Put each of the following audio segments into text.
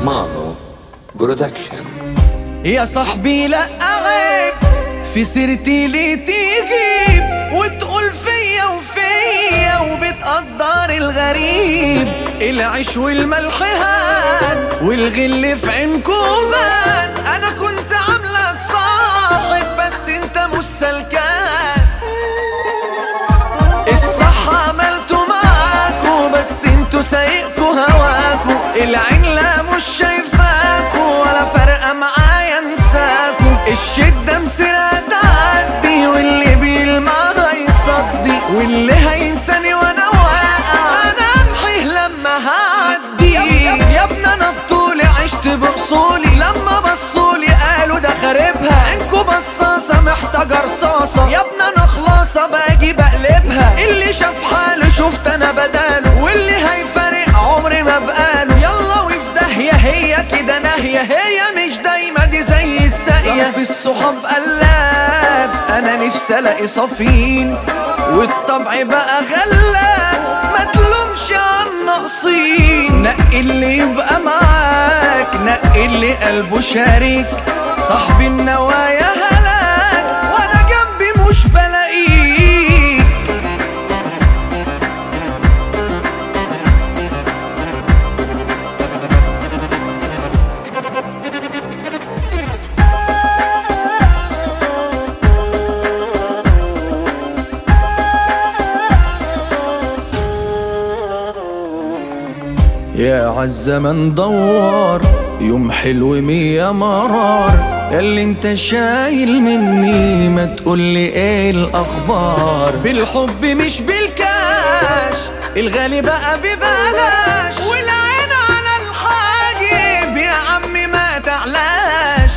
مانو برودكشن يا صاحبي لا عيب في سيرتي ليه تجيب وتقول فيا وفيا وبتقدر الغريب العيش والملح هان والغل في عينكم بان انا كنت عاملك صاحب بس انت مش سلكان الصح عملته معاكو بس انتوا سايقكوا هواكو العين لا مش شايفاكو ولا فارقه معايا انساكو الشده مسيرها تعدي واللي بيلمع هيصدي واللي هينساني وانا واقع انا امحيه لما هعدي يا ابني انا بطولي عشت باصولي لما بصولي قالوا ده خاربها عينكو بصاصه محتاجه رصاصه يا ابني انا خلاصه باجي بقلبها اللي شاف حاله شفت انا بداله واللي هيفارق عمري ما بقاله يلا وفي داهيه هي كده ناهيه هي مش دايما دي زي الساقيه في الصحاب قلاب انا نفسي الاقي صفين والطبع بقى غلاب ما تلومش عن ناقصين نقي اللي يبقى معاك نقي اللي قلبه شريك صاحبي النوايا هلاك وانا جنبي مش بلاقيك يا عالزمن دور يوم حلو مية مرار اللي انت شايل مني ما تقولي ايه الاخبار بالحب مش بالكاش الغالي بقى ببلاش والعين على الحاجب يا عمي ما تعلاش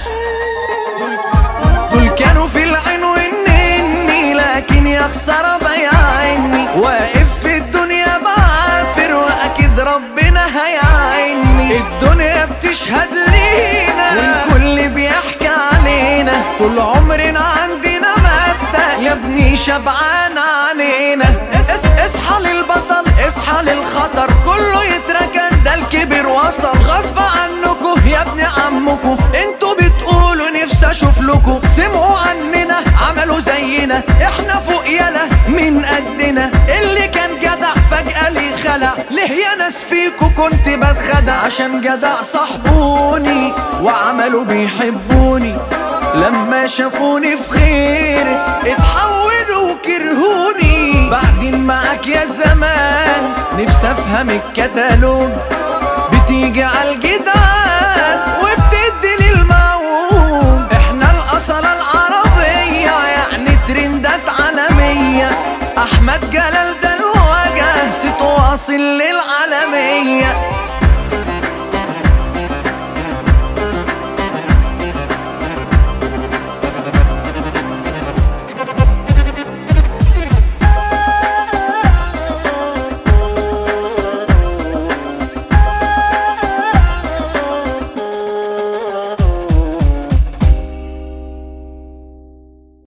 دول كانوا في العين والنني لكن يا خسارة ضيعني واقف في الدنيا بعافر واكيد ربنا هيعيني الدنيا بتشهد لينا والكل بيحكي علينا طول عمرنا عندنا مادة يا ابني شبعان علينا اس- اس- اصحى للبطل اصحى للخطر كله يتركن ده الكبر وصل غصب عنكم يا ابن عمكم انتوا بتقولوا نفسي اشوف لكم سمعوا عننا عملوا زينا احنا فوق يلا من قدنا اللي كان جدع فجأة لي خلع ليه يا ناس فيكوا كنت بتخدع عشان جدع صاحبوني وعملوا بيحبوني لما شافوني في خير اتحولوا وكرهوني بعدين معاك يا زمان نفسي افهم الكتالوج بتيجي عالجدال وبتدي للموج احنا الاصالة العربية يعني ترندات عالمية احمد جلال ده الوجه صيت واصل للعالمية